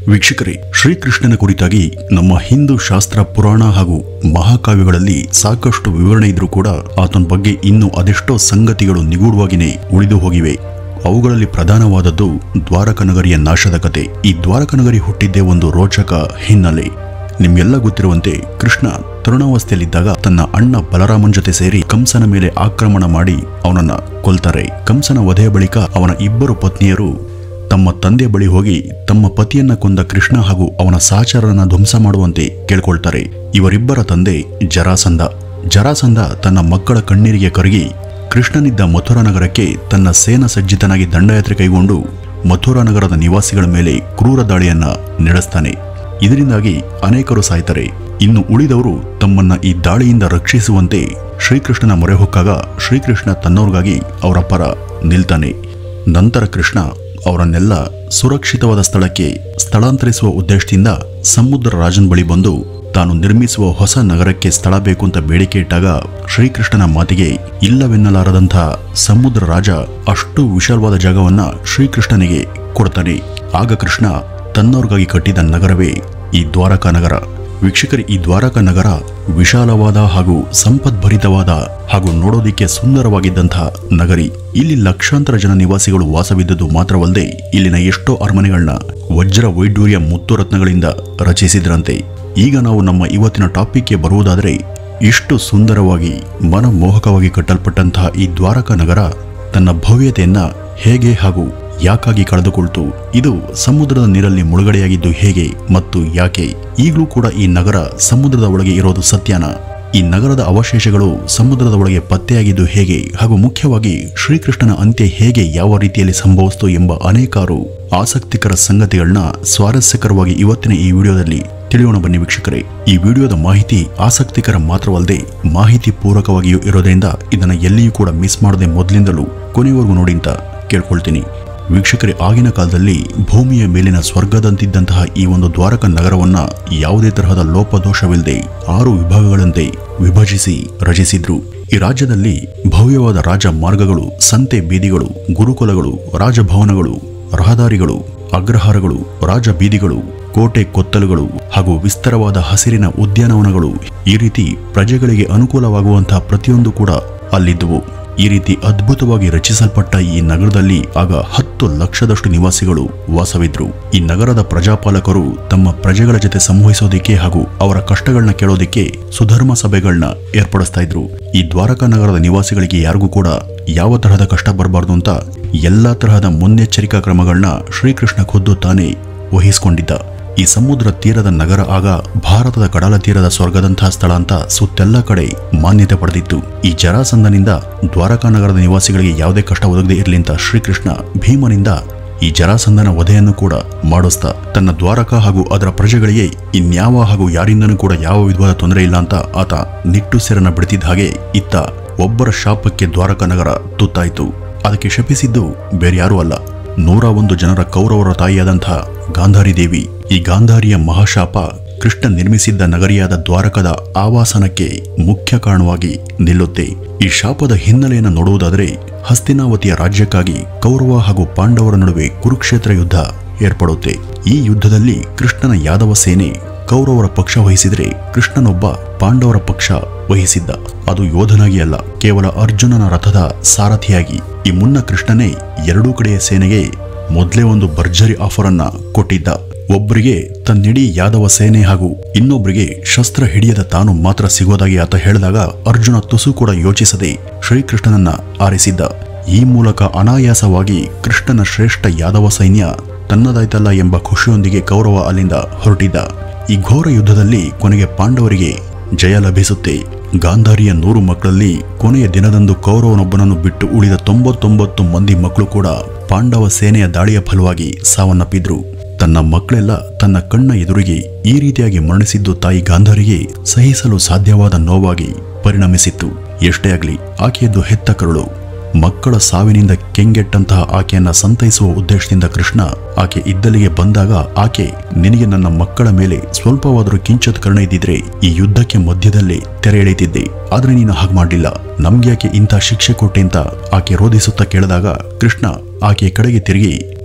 ವೀಕ್ಷಕರೇ ಶ್ರೀಕೃಷ್ಣನ ಕುರಿತಾಗಿ ನಮ್ಮ ಹಿಂದೂ ಶಾಸ್ತ್ರ ಪುರಾಣ ಹಾಗೂ ಮಹಾಕಾವ್ಯಗಳಲ್ಲಿ ಸಾಕಷ್ಟು ವಿವರಣೆ ಇದ್ರೂ ಕೂಡ ಆತನ ಬಗ್ಗೆ ಇನ್ನೂ ಅದೆಷ್ಟೋ ಸಂಗತಿಗಳು ನಿಗೂಢವಾಗಿಯೇ ಉಳಿದು ಹೋಗಿವೆ ಅವುಗಳಲ್ಲಿ ಪ್ರಧಾನವಾದದ್ದು ದ್ವಾರಕನಗರಿಯ ನಾಶದ ಕತೆ ಈ ದ್ವಾರಕನಗರಿ ಹುಟ್ಟಿದ್ದೇ ಒಂದು ರೋಚಕ ಹಿನ್ನೆಲೆ ನಿಮ್ಗೆಲ್ಲ ಗೊತ್ತಿರುವಂತೆ ಕೃಷ್ಣ ತರುಣಾವಸ್ಥೆಯಲ್ಲಿದ್ದಾಗ ತನ್ನ ಅಣ್ಣ ಬಲರಾಮನ್ ಜೊತೆ ಸೇರಿ ಕಂಸನ ಮೇಲೆ ಆಕ್ರಮಣ ಮಾಡಿ ಅವನನ್ನ ಕೊಲ್ತಾರೆ ಕಂಸನ ವಧೆಯ ಬಳಿಕ ಅವನ ಇಬ್ಬರು ಪತ್ನಿಯರು ತಮ್ಮ ತಂದೆ ಬಳಿ ಹೋಗಿ ತಮ್ಮ ಪತಿಯನ್ನ ಕೊಂದ ಕೃಷ್ಣ ಹಾಗೂ ಅವನ ಸಹಚರರನ್ನ ಧ್ವಂಸ ಮಾಡುವಂತೆ ಕೇಳ್ಕೊಳ್ತಾರೆ ಇವರಿಬ್ಬರ ತಂದೆ ಜರಾಸಂಧ ಜರಾಸಂಧ ತನ್ನ ಮಕ್ಕಳ ಕಣ್ಣೀರಿಗೆ ಕರಗಿ ಕೃಷ್ಣನಿದ್ದ ಮಥುರಾ ನಗರಕ್ಕೆ ತನ್ನ ಸೇನಾ ಸಜ್ಜಿತನಾಗಿ ದಂಡಯಾತ್ರೆ ಕೈಗೊಂಡು ಮಥುರಾ ನಗರದ ನಿವಾಸಿಗಳ ಮೇಲೆ ಕ್ರೂರ ದಾಳಿಯನ್ನ ನಡೆಸ್ತಾನೆ ಇದರಿಂದಾಗಿ ಅನೇಕರು ಸಾಯ್ತಾರೆ ಇನ್ನು ಉಳಿದವರು ತಮ್ಮನ್ನ ಈ ದಾಳಿಯಿಂದ ರಕ್ಷಿಸುವಂತೆ ಶ್ರೀಕೃಷ್ಣನ ಮೊರೆ ಹೊಕ್ಕಾಗ ಶ್ರೀಕೃಷ್ಣ ತನ್ನವ್ರಿಗಾಗಿ ಅವರ ಪರ ನಿಲ್ತಾನೆ ನಂತರ ಕೃಷ್ಣ ಅವರನ್ನೆಲ್ಲ ಸುರಕ್ಷಿತವಾದ ಸ್ಥಳಕ್ಕೆ ಸ್ಥಳಾಂತರಿಸುವ ಉದ್ದೇಶದಿಂದ ಸಮುದ್ರ ರಾಜನ್ ಬಳಿ ಬಂದು ತಾನು ನಿರ್ಮಿಸುವ ಹೊಸ ನಗರಕ್ಕೆ ಸ್ಥಳ ಬೇಕು ಅಂತ ಬೇಡಿಕೆ ಇಟ್ಟಾಗ ಶ್ರೀಕೃಷ್ಣನ ಮಾತಿಗೆ ಇಲ್ಲವೆನ್ನಲಾರದಂಥ ಸಮುದ್ರ ರಾಜ ಅಷ್ಟು ವಿಶಾಲವಾದ ಜಾಗವನ್ನ ಶ್ರೀಕೃಷ್ಣನಿಗೆ ಕೊಡ್ತಾನೆ ಆಗ ಕೃಷ್ಣ ತನ್ನವ್ರಿಗಾಗಿ ಕಟ್ಟಿದ ನಗರವೇ ಈ ದ್ವಾರಕಾ ನಗರ ವೀಕ್ಷಕರಿ ಈ ದ್ವಾರಕಾ ನಗರ ವಿಶಾಲವಾದ ಹಾಗೂ ಸಂಪದ್ಭರಿತವಾದ ಹಾಗೂ ನೋಡೋದಿಕ್ಕೆ ಸುಂದರವಾಗಿದ್ದಂತಹ ನಗರಿ ಇಲ್ಲಿ ಲಕ್ಷಾಂತರ ಜನ ನಿವಾಸಿಗಳು ವಾಸವಿದ್ದದ್ದು ಮಾತ್ರವಲ್ಲದೆ ಇಲ್ಲಿನ ಎಷ್ಟೋ ಅರಮನೆಗಳನ್ನ ವಜ್ರ ವೈಡೂರ್ಯ ಮುತ್ತು ರತ್ನಗಳಿಂದ ರಚಿಸಿದ್ರಂತೆ ಈಗ ನಾವು ನಮ್ಮ ಇವತ್ತಿನ ಟಾಪಿಕ್ಗೆ ಬರುವುದಾದರೆ ಇಷ್ಟು ಸುಂದರವಾಗಿ ಮನಮೋಹಕವಾಗಿ ಕಟ್ಟಲ್ಪಟ್ಟಂತಹ ಈ ದ್ವಾರಕಾ ನಗರ ತನ್ನ ಭವ್ಯತೆಯನ್ನ ಹೇಗೆ ಹಾಗೂ ಯಾಕಾಗಿ ಕಳೆದುಕೊಳ್ತು ಇದು ಸಮುದ್ರದ ನೀರಲ್ಲಿ ಮುಳುಗಡೆಯಾಗಿದ್ದು ಹೇಗೆ ಮತ್ತು ಯಾಕೆ ಈಗಲೂ ಕೂಡ ಈ ನಗರ ಸಮುದ್ರದ ಒಳಗೆ ಇರೋದು ಸತ್ಯನಾ ಈ ನಗರದ ಅವಶೇಷಗಳು ಸಮುದ್ರದ ಒಳಗೆ ಪತ್ತೆಯಾಗಿದ್ದು ಹೇಗೆ ಹಾಗೂ ಮುಖ್ಯವಾಗಿ ಶ್ರೀಕೃಷ್ಣನ ಅಂತ್ಯ ಹೇಗೆ ಯಾವ ರೀತಿಯಲ್ಲಿ ಸಂಭವಿಸಿತು ಎಂಬ ಅನೇಕಾರು ಆಸಕ್ತಿಕರ ಸಂಗತಿಗಳನ್ನ ಸ್ವಾರಸ್ಯಕರವಾಗಿ ಇವತ್ತಿನ ಈ ವಿಡಿಯೋದಲ್ಲಿ ತಿಳಿಯೋಣ ಬನ್ನಿ ವೀಕ್ಷಕರೇ ಈ ವಿಡಿಯೋದ ಮಾಹಿತಿ ಆಸಕ್ತಿಕರ ಮಾತ್ರವಲ್ಲದೆ ಮಾಹಿತಿ ಪೂರಕವಾಗಿಯೂ ಇರೋದ್ರಿಂದ ಇದನ್ನ ಎಲ್ಲಿಯೂ ಕೂಡ ಮಿಸ್ ಮಾಡದೆ ಮೊದಲಿಂದಲೂ ಕೊನೆವರೆಗೂ ನೋಡಿ ಅಂತ ಕೇಳ್ಕೊಳ್ತೀನಿ ವೀಕ್ಷಕರೇ ಆಗಿನ ಕಾಲದಲ್ಲಿ ಭೂಮಿಯ ಮೇಲಿನ ಸ್ವರ್ಗದಂತಿದ್ದಂತಹ ಈ ಒಂದು ದ್ವಾರಕ ನಗರವನ್ನ ಯಾವುದೇ ತರಹದ ಲೋಪದೋಷವಿಲ್ಲದೆ ಆರು ವಿಭಾಗಗಳಂತೆ ವಿಭಜಿಸಿ ರಚಿಸಿದ್ರು ಈ ರಾಜ್ಯದಲ್ಲಿ ಭವ್ಯವಾದ ರಾಜ ಮಾರ್ಗಗಳು ಸಂತೆ ಬೀದಿಗಳು ಗುರುಕುಲಗಳು ರಾಜಭವನಗಳು ರಹದಾರಿಗಳು ಅಗ್ರಹಾರಗಳು ರಾಜ ಬೀದಿಗಳು ಕೋಟೆ ಕೊತ್ತಲುಗಳು ಹಾಗೂ ವಿಸ್ತಾರವಾದ ಹಸಿರಿನ ಉದ್ಯಾನವನಗಳು ಈ ರೀತಿ ಪ್ರಜೆಗಳಿಗೆ ಅನುಕೂಲವಾಗುವಂತಹ ಪ್ರತಿಯೊಂದು ಕೂಡ ಅಲ್ಲಿದ್ದುವು ಈ ರೀತಿ ಅದ್ಭುತವಾಗಿ ರಚಿಸಲ್ಪಟ್ಟ ಈ ನಗರದಲ್ಲಿ ಆಗ ಹತ್ತು ಲಕ್ಷದಷ್ಟು ನಿವಾಸಿಗಳು ವಾಸವಿದ್ರು ಈ ನಗರದ ಪ್ರಜಾಪಾಲಕರು ತಮ್ಮ ಪ್ರಜೆಗಳ ಜೊತೆ ಸಂವಹಿಸೋದಿಕ್ಕೆ ಹಾಗೂ ಅವರ ಕಷ್ಟಗಳನ್ನ ಕೇಳೋದಿಕ್ಕೆ ಸುಧರ್ಮ ಸಭೆಗಳನ್ನ ಏರ್ಪಡಿಸ್ತಾ ಇದ್ರು ಈ ದ್ವಾರಕಾ ನಗರದ ನಿವಾಸಿಗಳಿಗೆ ಯಾರಿಗೂ ಕೂಡ ಯಾವ ತರಹದ ಕಷ್ಟ ಬರಬಾರ್ದು ಅಂತ ಎಲ್ಲಾ ತರಹದ ಮುನ್ನೆಚ್ಚರಿಕಾ ಕ್ರಮಗಳನ್ನ ಶ್ರೀಕೃಷ್ಣ ಖುದ್ದು ತಾನೇ ವಹಿಸಿಕೊಂಡಿದ್ದ ಈ ಸಮುದ್ರ ತೀರದ ನಗರ ಆಗ ಭಾರತದ ಕಡಲ ತೀರದ ಸ್ವರ್ಗದಂತಹ ಸ್ಥಳ ಅಂತ ಸುತ್ತೆಲ್ಲ ಕಡೆ ಮಾನ್ಯತೆ ಪಡೆದಿತ್ತು ಈ ಜರಾಸಂಧನಿಂದ ದ್ವಾರಕಾ ನಗರದ ನಿವಾಸಿಗಳಿಗೆ ಯಾವುದೇ ಕಷ್ಟ ಒದಗದೆ ಇರಲಿ ಅಂತ ಶ್ರೀಕೃಷ್ಣ ಭೀಮನಿಂದ ಈ ಜರಾಸಂಧನ ವಧೆಯನ್ನು ಕೂಡ ಮಾಡಿಸ್ತಾ ತನ್ನ ದ್ವಾರಕ ಹಾಗೂ ಅದರ ಪ್ರಜೆಗಳಿಗೆ ಇನ್ಯಾವ ಹಾಗೂ ಯಾರಿಂದನೂ ಕೂಡ ಯಾವ ವಿಧವಾದ ತೊಂದರೆ ಇಲ್ಲ ಅಂತ ಆತ ನಿಟ್ಟುಸಿರನ್ನ ಬಿಡ್ತಿದ್ದ ಹಾಗೆ ಇತ್ತ ಒಬ್ಬರ ಶಾಪಕ್ಕೆ ದ್ವಾರಕಾ ನಗರ ತುತ್ತಾಯಿತು ಅದಕ್ಕೆ ಶಪಿಸಿದ್ದು ಬೇರ್ಯಾರೂ ಅಲ್ಲ ನೂರ ಒಂದು ಜನರ ಕೌರವರ ತಾಯಿಯಾದಂತಹ ಗಾಂಧಾರಿ ದೇವಿ ಈ ಗಾಂಧಾರಿಯ ಮಹಾಶಾಪ ಕೃಷ್ಣ ನಿರ್ಮಿಸಿದ್ದ ನಗರಿಯಾದ ದ್ವಾರಕದ ಆವಾಸನಕ್ಕೆ ಮುಖ್ಯ ಕಾರಣವಾಗಿ ನಿಲ್ಲುತ್ತೆ ಈ ಶಾಪದ ಹಿನ್ನೆಲೆಯನ್ನು ನೋಡುವುದಾದರೆ ಹಸ್ತಿನಾವತಿಯ ರಾಜ್ಯಕ್ಕಾಗಿ ಕೌರವ ಹಾಗೂ ಪಾಂಡವರ ನಡುವೆ ಕುರುಕ್ಷೇತ್ರ ಯುದ್ಧ ಏರ್ಪಡುತ್ತೆ ಈ ಯುದ್ಧದಲ್ಲಿ ಕೃಷ್ಣನ ಯಾದವ ಸೇನೆ ಕೌರವರ ಪಕ್ಷ ವಹಿಸಿದರೆ ಕೃಷ್ಣನೊಬ್ಬ ಪಾಂಡವರ ಪಕ್ಷ ವಹಿಸಿದ್ದ ಅದು ಯೋಧನಾಗಿ ಅಲ್ಲ ಕೇವಲ ಅರ್ಜುನನ ರಥದ ಸಾರಥಿಯಾಗಿ ಈ ಮುನ್ನ ಕೃಷ್ಣನೇ ಎರಡೂ ಕಡೆಯ ಸೇನೆಗೆ ಮೊದಲೇ ಒಂದು ಭರ್ಜರಿ ಆಫರ್ ಅನ್ನ ಕೊಟ್ಟಿದ್ದ ಒಬ್ಬರಿಗೆ ತನ್ನಿಡೀ ಯಾದವ ಸೇನೆ ಹಾಗೂ ಇನ್ನೊಬ್ಬರಿಗೆ ಶಸ್ತ್ರ ಹಿಡಿಯದ ತಾನು ಮಾತ್ರ ಸಿಗೋದಾಗಿ ಆತ ಹೇಳಿದಾಗ ಅರ್ಜುನ ತುಸು ಕೂಡ ಯೋಚಿಸದೆ ಶ್ರೀಕೃಷ್ಣನನ್ನ ಆರಿಸಿದ್ದ ಈ ಮೂಲಕ ಅನಾಯಾಸವಾಗಿ ಕೃಷ್ಣನ ಶ್ರೇಷ್ಠ ಯಾದವ ಸೈನ್ಯ ತನ್ನದಾಯ್ತಲ್ಲ ಎಂಬ ಖುಷಿಯೊಂದಿಗೆ ಕೌರವ ಅಲ್ಲಿಂದ ಹೊರಟಿದ್ದ ಈ ಘೋರ ಯುದ್ಧದಲ್ಲಿ ಕೊನೆಗೆ ಪಾಂಡವರಿಗೆ ಜಯ ಲಭಿಸುತ್ತೆ ಗಾಂಧಾರಿಯ ನೂರು ಮಕ್ಕಳಲ್ಲಿ ಕೊನೆಯ ದಿನದಂದು ಕೌರವನೊಬ್ಬನನ್ನು ಬಿಟ್ಟು ಉಳಿದ ತೊಂಬತ್ತೊಂಬತ್ತು ಮಂದಿ ಮಕ್ಕಳು ಕೂಡ ಪಾಂಡವ ಸೇನೆಯ ದಾಳಿಯ ಫಲವಾಗಿ ಸಾವನ್ನಪ್ಪಿದ್ರು ತನ್ನ ಮಕ್ಕಳೆಲ್ಲ ತನ್ನ ಕಣ್ಣ ಎದುರಿಗೆ ಈ ರೀತಿಯಾಗಿ ಮರಣಿಸಿದ್ದು ತಾಯಿ ಗಾಂಧಾರಿಗೆ ಸಹಿಸಲು ಸಾಧ್ಯವಾದ ನೋವಾಗಿ ಪರಿಣಮಿಸಿತ್ತು ಎಷ್ಟೇ ಆಗಲಿ ಆಕೆಯದ್ದು ಹೆತ್ತ ಕರುಳು ಮಕ್ಕಳ ಸಾವಿನಿಂದ ಕೆಂಗೆಟ್ಟಂತಹ ಆಕೆಯನ್ನ ಸಂತೈಸುವ ಉದ್ದೇಶದಿಂದ ಕೃಷ್ಣ ಆಕೆ ಇದ್ದಲ್ಲಿಗೆ ಬಂದಾಗ ಆಕೆ ನಿನಗೆ ನನ್ನ ಮಕ್ಕಳ ಮೇಲೆ ಸ್ವಲ್ಪವಾದರೂ ಕಿಂಚತ್ ಕರುಣೆ ಇದ್ದಿದ್ರೆ ಈ ಯುದ್ಧಕ್ಕೆ ಮಧ್ಯದಲ್ಲೇ ತೆರೆ ಎಳೆತಿದ್ದೆ ಆದ್ರೆ ನೀನು ಹಾಗೆ ಮಾಡಲಿಲ್ಲ ನಮ್ಗೆ ಯಾಕೆ ಇಂಥ ಶಿಕ್ಷೆ ಕೊಟ್ಟೆ ಅಂತ ಆಕೆ ರೋಧಿಸುತ್ತಾ ಕೇಳಿದಾಗ ಕೃಷ್ಣ ಆಕೆಯ ಕಡೆಗೆ ತಿರುಗಿ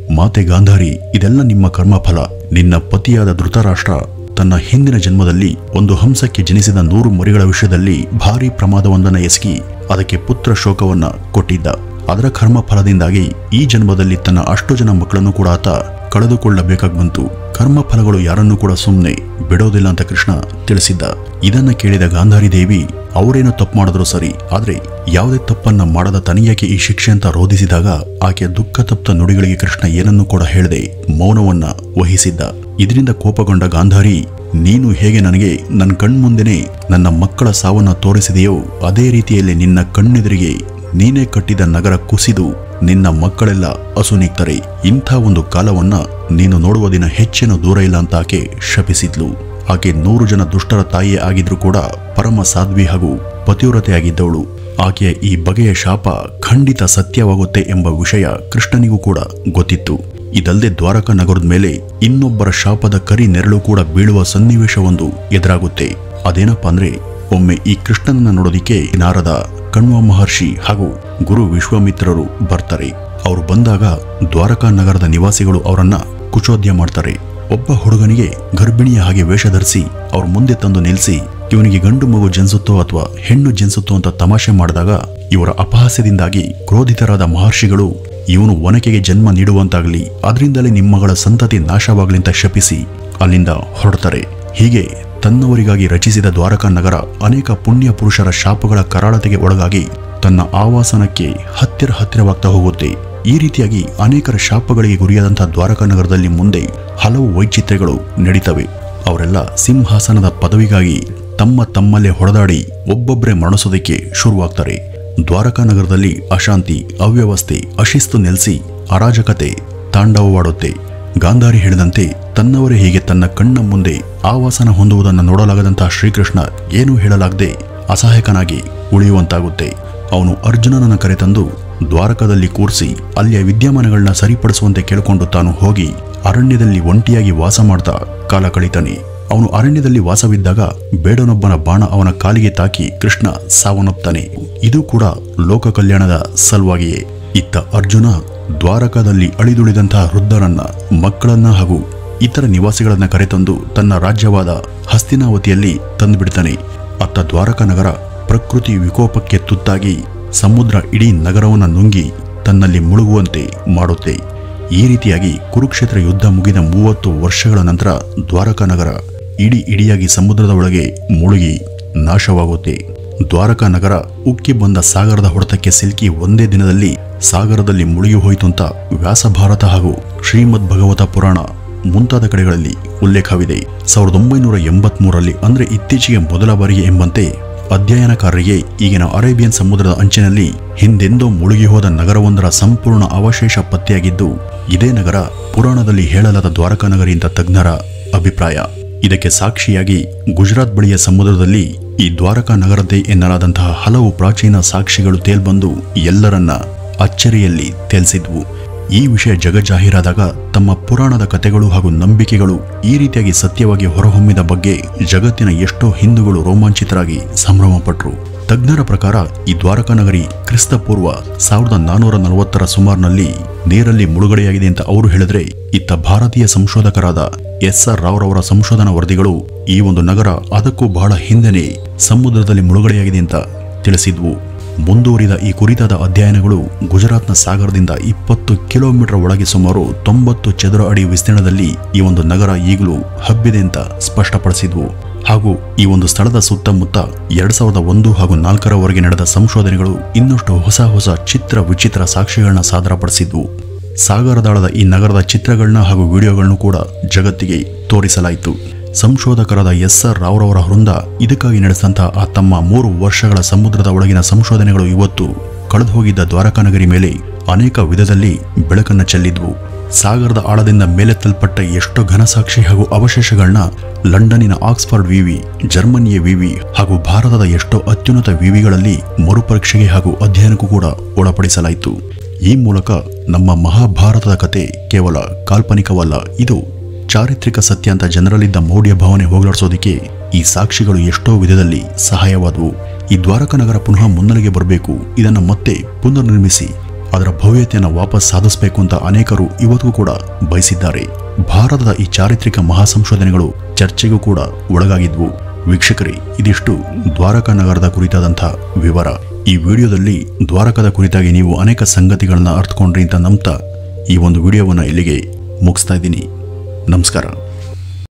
ಮಾತೆ ಗಾಂಧಾರಿ ಇದೆಲ್ಲ ನಿಮ್ಮ ಕರ್ಮಫಲ ನಿನ್ನ ಪತಿಯಾದ ಧೃತರಾಷ್ಟ್ರ ತನ್ನ ಹಿಂದಿನ ಜನ್ಮದಲ್ಲಿ ಒಂದು ಹಂಸಕ್ಕೆ ಜನಿಸಿದ ನೂರು ಮರಿಗಳ ವಿಷಯದಲ್ಲಿ ಭಾರಿ ಪ್ರಮಾದವೊಂದನ್ನು ಎಸಗಿ ಅದಕ್ಕೆ ಪುತ್ರ ಶೋಕವನ್ನ ಕೊಟ್ಟಿದ್ದ ಅದರ ಕರ್ಮ ಫಲದಿಂದಾಗಿ ಈ ಜನ್ಮದಲ್ಲಿ ತನ್ನ ಅಷ್ಟು ಜನ ಮಕ್ಕಳನ್ನು ಕೂಡ ಆತ ಕಳೆದುಕೊಳ್ಳಬೇಕಾಗಿ ಬಂತು ಕರ್ಮ ಫಲಗಳು ಯಾರನ್ನೂ ಕೂಡ ಸುಮ್ಮನೆ ಬಿಡೋದಿಲ್ಲ ಅಂತ ಕೃಷ್ಣ ತಿಳಿಸಿದ್ದ ಇದನ್ನ ಕೇಳಿದ ಗಾಂಧಾರಿ ದೇವಿ ಅವರೇನು ತಪ್ಪು ಮಾಡಿದ್ರು ಸರಿ ಆದ್ರೆ ಯಾವುದೇ ತಪ್ಪನ್ನ ಮಾಡದ ತನಿಯಾಕೆ ಈ ಶಿಕ್ಷೆ ಅಂತ ರೋಧಿಸಿದಾಗ ಆಕೆ ದುಃಖ ತಪ್ತ ನುಡಿಗಳಿಗೆ ಕೃಷ್ಣ ಏನನ್ನೂ ಕೂಡ ಹೇಳದೆ ಮೌನವನ್ನ ವಹಿಸಿದ್ದ ಇದರಿಂದ ಕೋಪಗೊಂಡ ಗಾಂಧಾರಿ ನೀನು ಹೇಗೆ ನನಗೆ ನನ್ನ ಕಣ್ಮುಂದೆನೆ ನನ್ನ ಮಕ್ಕಳ ಸಾವನ್ನ ತೋರಿಸಿದೆಯೋ ಅದೇ ರೀತಿಯಲ್ಲಿ ನಿನ್ನ ಕಣ್ಣೆದುರಿಗೆ ನೀನೇ ಕಟ್ಟಿದ ನಗರ ಕುಸಿದು ನಿನ್ನ ಮಕ್ಕಳೆಲ್ಲ ಅಸುನೀಗ್ತಾರೆ ಇಂಥ ಒಂದು ಕಾಲವನ್ನ ನೀನು ನೋಡುವ ದಿನ ಹೆಚ್ಚೇನು ದೂರ ಇಲ್ಲ ಅಂತ ಆಕೆ ಶಪಿಸಿದ್ಲು ಆಕೆ ನೂರು ಜನ ದುಷ್ಟರ ತಾಯಿಯೇ ಆಗಿದ್ರೂ ಕೂಡ ಪರಮ ಸಾಧ್ವಿ ಹಾಗೂ ಪತಿವ್ರತೆಯಾಗಿದ್ದವಳು ಆಕೆಯ ಈ ಬಗೆಯ ಶಾಪ ಖಂಡಿತ ಸತ್ಯವಾಗುತ್ತೆ ಎಂಬ ವಿಷಯ ಕೃಷ್ಣನಿಗೂ ಕೂಡ ಗೊತ್ತಿತ್ತು ಇದಲ್ಲದೆ ದ್ವಾರಕಾ ನಗರದ ಮೇಲೆ ಇನ್ನೊಬ್ಬರ ಶಾಪದ ಕರಿ ನೆರಳು ಕೂಡ ಬೀಳುವ ಸನ್ನಿವೇಶವೊಂದು ಎದುರಾಗುತ್ತೆ ಅದೇನಪ್ಪ ಅಂದ್ರೆ ಒಮ್ಮೆ ಈ ಕೃಷ್ಣನನ್ನ ನೋಡೋದಿಕ್ಕೆ ನಾರದ ಕಣ್ವ ಮಹರ್ಷಿ ಹಾಗೂ ಗುರು ವಿಶ್ವಾಮಿತ್ರರು ಬರ್ತಾರೆ ಅವರು ಬಂದಾಗ ದ್ವಾರಕಾ ನಗರದ ನಿವಾಸಿಗಳು ಅವರನ್ನ ಕುಚೋದ್ಯ ಮಾಡ್ತಾರೆ ಒಬ್ಬ ಹುಡುಗನಿಗೆ ಗರ್ಭಿಣಿಯ ಹಾಗೆ ವೇಷ ಧರಿಸಿ ಅವ್ರ ಮುಂದೆ ತಂದು ನಿಲ್ಲಿಸಿ ಇವನಿಗೆ ಗಂಡು ಮಗು ಜನಿಸುತ್ತೋ ಅಥವಾ ಹೆಣ್ಣು ಜನಿಸುತ್ತೋ ಅಂತ ತಮಾಷೆ ಮಾಡಿದಾಗ ಇವರ ಅಪಹಾಸ್ಯದಿಂದಾಗಿ ಕ್ರೋಧಿತರಾದ ಮಹರ್ಷಿಗಳು ಇವನು ಒನಕೆಗೆ ಜನ್ಮ ನೀಡುವಂತಾಗಲಿ ಅದರಿಂದಲೇ ನಿಮ್ಮಗಳ ಸಂತತಿ ನಾಶವಾಗಲಿ ಅಂತ ಶಪಿಸಿ ಅಲ್ಲಿಂದ ಹೊರಡ್ತಾರೆ ಹೀಗೆ ತನ್ನವರಿಗಾಗಿ ರಚಿಸಿದ ದ್ವಾರಕಾ ನಗರ ಅನೇಕ ಪುಣ್ಯ ಪುರುಷರ ಶಾಪಗಳ ಕರಾಳತೆಗೆ ಒಳಗಾಗಿ ತನ್ನ ಆವಾಸನಕ್ಕೆ ಹತ್ತಿರ ಹತ್ತಿರವಾಗ್ತಾ ಹೋಗುತ್ತೆ ಈ ರೀತಿಯಾಗಿ ಅನೇಕರ ಶಾಪಗಳಿಗೆ ಗುರಿಯಾದಂತಹ ದ್ವಾರಕಾ ನಗರದಲ್ಲಿ ಮುಂದೆ ಹಲವು ವೈಚಿತ್ರ್ಯಗಳು ನಡೀತವೆ ಅವರೆಲ್ಲ ಸಿಂಹಾಸನದ ಪದವಿಗಾಗಿ ತಮ್ಮ ತಮ್ಮಲ್ಲೇ ಹೊಡೆದಾಡಿ ಒಬ್ಬೊಬ್ಬರೇ ಮರಣಿಸೋದಕ್ಕೆ ಶುರುವಾಗ್ತಾರೆ ದ್ವಾರಕಾ ನಗರದಲ್ಲಿ ಅಶಾಂತಿ ಅವ್ಯವಸ್ಥೆ ಅಶಿಸ್ತು ನೆಲೆಸಿ ಅರಾಜಕತೆ ತಾಂಡವವಾಡುತ್ತೆ ಗಾಂಧಾರಿ ಹೇಳಿದಂತೆ ತನ್ನವರೇ ಹೀಗೆ ತನ್ನ ಕಣ್ಣ ಮುಂದೆ ಆವಾಸನ ಹೊಂದುವುದನ್ನು ನೋಡಲಾಗದಂತಹ ಶ್ರೀಕೃಷ್ಣ ಏನೂ ಹೇಳಲಾಗದೆ ಅಸಹಾಯಕನಾಗಿ ಉಳಿಯುವಂತಾಗುತ್ತೆ ಅವನು ಅರ್ಜುನನನ್ನು ಕರೆತಂದು ದ್ವಾರಕದಲ್ಲಿ ಕೂರಿಸಿ ಅಲ್ಲಿಯ ವಿದ್ಯಮಾನಗಳನ್ನ ಸರಿಪಡಿಸುವಂತೆ ಕೇಳಿಕೊಂಡು ತಾನು ಹೋಗಿ ಅರಣ್ಯದಲ್ಲಿ ಒಂಟಿಯಾಗಿ ವಾಸ ಮಾಡ್ತಾ ಕಾಲ ಕಳೀತಾನೆ ಅವನು ಅರಣ್ಯದಲ್ಲಿ ವಾಸವಿದ್ದಾಗ ಬೇಡನೊಬ್ಬನ ಬಾಣ ಅವನ ಕಾಲಿಗೆ ತಾಕಿ ಕೃಷ್ಣ ಸಾವನ್ನಪ್ತಾನೆ ಇದು ಕೂಡ ಲೋಕ ಕಲ್ಯಾಣದ ಸಲುವಾಗಿಯೇ ಇತ್ತ ಅರ್ಜುನ ದ್ವಾರಕದಲ್ಲಿ ಅಳಿದುಳಿದಂತಹ ವೃದ್ಧರನ್ನ ಮಕ್ಕಳನ್ನ ಹಾಗೂ ಇತರ ನಿವಾಸಿಗಳನ್ನ ಕರೆತಂದು ತನ್ನ ರಾಜ್ಯವಾದ ಹಸ್ತಿನಾವತಿಯಲ್ಲಿ ತಂದುಬಿಡ್ತಾನೆ ಅತ್ತ ದ್ವಾರಕ ನಗರ ಪ್ರಕೃತಿ ವಿಕೋಪಕ್ಕೆ ತುತ್ತಾಗಿ ಸಮುದ್ರ ಇಡೀ ನಗರವನ್ನು ನುಂಗಿ ತನ್ನಲ್ಲಿ ಮುಳುಗುವಂತೆ ಮಾಡುತ್ತೆ ಈ ರೀತಿಯಾಗಿ ಕುರುಕ್ಷೇತ್ರ ಯುದ್ಧ ಮುಗಿದ ಮೂವತ್ತು ವರ್ಷಗಳ ನಂತರ ದ್ವಾರಕಾ ನಗರ ಇಡೀ ಇಡಿಯಾಗಿ ಸಮುದ್ರದ ಒಳಗೆ ಮುಳುಗಿ ನಾಶವಾಗುತ್ತೆ ದ್ವಾರಕಾ ನಗರ ಉಕ್ಕಿ ಬಂದ ಸಾಗರದ ಹೊಡೆತಕ್ಕೆ ಸಿಲುಕಿ ಒಂದೇ ದಿನದಲ್ಲಿ ಸಾಗರದಲ್ಲಿ ಮುಳುಗಿ ಹೋಯಿತು ಅಂತ ವ್ಯಾಸಭಾರತ ಹಾಗೂ ಶ್ರೀಮದ್ ಭಗವತ ಪುರಾಣ ಮುಂತಾದ ಕಡೆಗಳಲ್ಲಿ ಉಲ್ಲೇಖವಿದೆ ಸಾವಿರದ ಒಂಬೈನೂರ ಎಂಬತ್ಮೂರರಲ್ಲಿ ಅಂದ್ರೆ ಇತ್ತೀಚೆಗೆ ಮೊದಲ ಬಾರಿಗೆ ಎಂಬಂತೆ ಅಧ್ಯಯನಕಾರರಿಗೆ ಈಗಿನ ಅರೇಬಿಯನ್ ಸಮುದ್ರದ ಅಂಚಿನಲ್ಲಿ ಹಿಂದೆಂದೋ ಮುಳುಗಿ ಹೋದ ನಗರವೊಂದರ ಸಂಪೂರ್ಣ ಅವಶೇಷ ಪತ್ತೆಯಾಗಿದ್ದು ಇದೇ ನಗರ ಪುರಾಣದಲ್ಲಿ ಹೇಳಲಾದ ದ್ವಾರಕಾ ನಗರಿ ಅಂತ ತಜ್ಞರ ಅಭಿಪ್ರಾಯ ಇದಕ್ಕೆ ಸಾಕ್ಷಿಯಾಗಿ ಗುಜರಾತ್ ಬಳಿಯ ಸಮುದ್ರದಲ್ಲಿ ಈ ದ್ವಾರಕಾ ನಗರದ್ದೇ ಎನ್ನಲಾದಂತಹ ಹಲವು ಪ್ರಾಚೀನ ಸಾಕ್ಷಿಗಳು ತೇಲ್ಬಂದು ಎಲ್ಲರನ್ನ ಅಚ್ಚರಿಯಲ್ಲಿ ತೇಲ್ಸಿದ್ವು ಈ ವಿಷಯ ಜಗಜ್ಜಾಹೀರಾದಾಗ ತಮ್ಮ ಪುರಾಣದ ಕಥೆಗಳು ಹಾಗೂ ನಂಬಿಕೆಗಳು ಈ ರೀತಿಯಾಗಿ ಸತ್ಯವಾಗಿ ಹೊರಹೊಮ್ಮಿದ ಬಗ್ಗೆ ಜಗತ್ತಿನ ಎಷ್ಟೋ ಹಿಂದೂಗಳು ರೋಮಾಂಚಿತರಾಗಿ ಸಂಭ್ರಮಪಟ್ರು ತಜ್ಞರ ಪ್ರಕಾರ ಈ ದ್ವಾರಕಾ ನಗರಿ ಕ್ರಿಸ್ತಪೂರ್ವ ಸಾವಿರದ ನಾನೂರ ನಲವತ್ತರ ಸುಮಾರಿನಲ್ಲಿ ನೀರಲ್ಲಿ ಮುಳುಗಡೆಯಾಗಿದೆ ಅಂತ ಅವರು ಹೇಳಿದ್ರೆ ಇತ್ತ ಭಾರತೀಯ ಸಂಶೋಧಕರಾದ ಎಸ್ ಆರ್ ರಾವ್ರವರ ಸಂಶೋಧನಾ ವರದಿಗಳು ಈ ಒಂದು ನಗರ ಅದಕ್ಕೂ ಬಹಳ ಹಿಂದೆನೇ ಸಮುದ್ರದಲ್ಲಿ ಮುಳುಗಡೆಯಾಗಿದೆ ಅಂತ ತಿಳಿಸಿದ್ವು ಮುಂದುವರಿದ ಈ ಕುರಿತಾದ ಅಧ್ಯಯನಗಳು ಗುಜರಾತ್ನ ಸಾಗರದಿಂದ ಇಪ್ಪತ್ತು ಕಿಲೋಮೀಟರ್ ಒಳಗೆ ಸುಮಾರು ತೊಂಬತ್ತು ಚದುರ ಅಡಿ ವಿಸ್ತೀರ್ಣದಲ್ಲಿ ಈ ಒಂದು ನಗರ ಈಗಲೂ ಹಬ್ಬಿದೆ ಅಂತ ಸ್ಪಷ್ಟಪಡಿಸಿದ್ವು ಹಾಗೂ ಈ ಒಂದು ಸ್ಥಳದ ಸುತ್ತಮುತ್ತ ಎರಡ್ ಸಾವಿರದ ಒಂದು ಹಾಗೂ ನಾಲ್ಕರವರೆಗೆ ನಡೆದ ಸಂಶೋಧನೆಗಳು ಇನ್ನಷ್ಟು ಹೊಸ ಹೊಸ ಚಿತ್ರ ವಿಚಿತ್ರ ಸಾಕ್ಷಿಗಳನ್ನ ಸಾದರಪಡಿಸಿದ್ವು ಸಾಗರದಾಳದ ಈ ನಗರದ ಚಿತ್ರಗಳನ್ನ ಹಾಗೂ ವಿಡಿಯೋಗಳನ್ನು ಕೂಡ ಜಗತ್ತಿಗೆ ತೋರಿಸಲಾಯಿತು ಸಂಶೋಧಕರಾದ ಎಸ್ ಆರ್ ರಾವ್ರವರ ವೃಂದ ಇದಕ್ಕಾಗಿ ನಡೆಸಿದಂತಹ ಆ ತಮ್ಮ ಮೂರು ವರ್ಷಗಳ ಸಮುದ್ರದ ಒಳಗಿನ ಸಂಶೋಧನೆಗಳು ಇವತ್ತು ಕಳೆದು ಹೋಗಿದ್ದ ದ್ವಾರಕಾ ನಗರಿ ಮೇಲೆ ಅನೇಕ ವಿಧದಲ್ಲಿ ಬೆಳಕನ್ನು ಚೆಲ್ಲಿದ್ವು ಸಾಗರದ ಆಳದಿಂದ ಮೇಲೆತ್ತಲ್ಪಟ್ಟ ಎಷ್ಟೋ ಘನಸಾಕ್ಷಿ ಹಾಗೂ ಅವಶೇಷಗಳನ್ನ ಲಂಡನ್ನಿನ ಆಕ್ಸ್ಫರ್ಡ್ ವಿವಿ ಜರ್ಮನಿಯ ವಿವಿ ಹಾಗೂ ಭಾರತದ ಎಷ್ಟೋ ಅತ್ಯುನ್ನತ ವಿವಿಗಳಲ್ಲಿ ಮರುಪರೀಕ್ಷೆಗೆ ಹಾಗೂ ಅಧ್ಯಯನಕ್ಕೂ ಕೂಡ ಒಳಪಡಿಸಲಾಯಿತು ಈ ಮೂಲಕ ನಮ್ಮ ಮಹಾಭಾರತದ ಕತೆ ಕೇವಲ ಕಾಲ್ಪನಿಕವಲ್ಲ ಇದು ಚಾರಿತ್ರಿಕ ಸತ್ಯ ಅಂತ ಜನರಲ್ಲಿದ್ದ ಮೌಢ್ಯ ಭಾವನೆ ಹೋಗಲಾಡಿಸೋದಕ್ಕೆ ಈ ಸಾಕ್ಷಿಗಳು ಎಷ್ಟೋ ವಿಧದಲ್ಲಿ ಸಹಾಯವಾದವು ಈ ದ್ವಾರಕ ನಗರ ಪುನಃ ಮುನ್ನೆಲೆಗೆ ಬರಬೇಕು ಇದನ್ನು ಮತ್ತೆ ಪುನರ್ನಿರ್ಮಿಸಿ ಅದರ ಭವ್ಯತೆಯನ್ನು ವಾಪಸ್ ಸಾಧಿಸಬೇಕು ಅಂತ ಅನೇಕರು ಇವತ್ತಿಗೂ ಕೂಡ ಬಯಸಿದ್ದಾರೆ ಭಾರತದ ಈ ಚಾರಿತ್ರಿಕ ಮಹಾಸಂಶೋಧನೆಗಳು ಚರ್ಚೆಗೂ ಕೂಡ ಒಳಗಾಗಿದ್ವು ವೀಕ್ಷಕರೇ ಇದಿಷ್ಟು ದ್ವಾರಕಾ ನಗರದ ಕುರಿತಾದಂಥ ವಿವರ ಈ ವಿಡಿಯೋದಲ್ಲಿ ದ್ವಾರಕದ ಕುರಿತಾಗಿ ನೀವು ಅನೇಕ ಸಂಗತಿಗಳನ್ನ ಅರ್ಥಕೊಂಡ್ರಿ ಅಂತ ನಂಬ್ತಾ ಈ ಒಂದು ವಿಡಿಯೋವನ್ನು ಇಲ್ಲಿಗೆ ಮುಗಿಸ್ತಾ ಇದ್ದೀನಿ ನಮಸ್ಕಾರ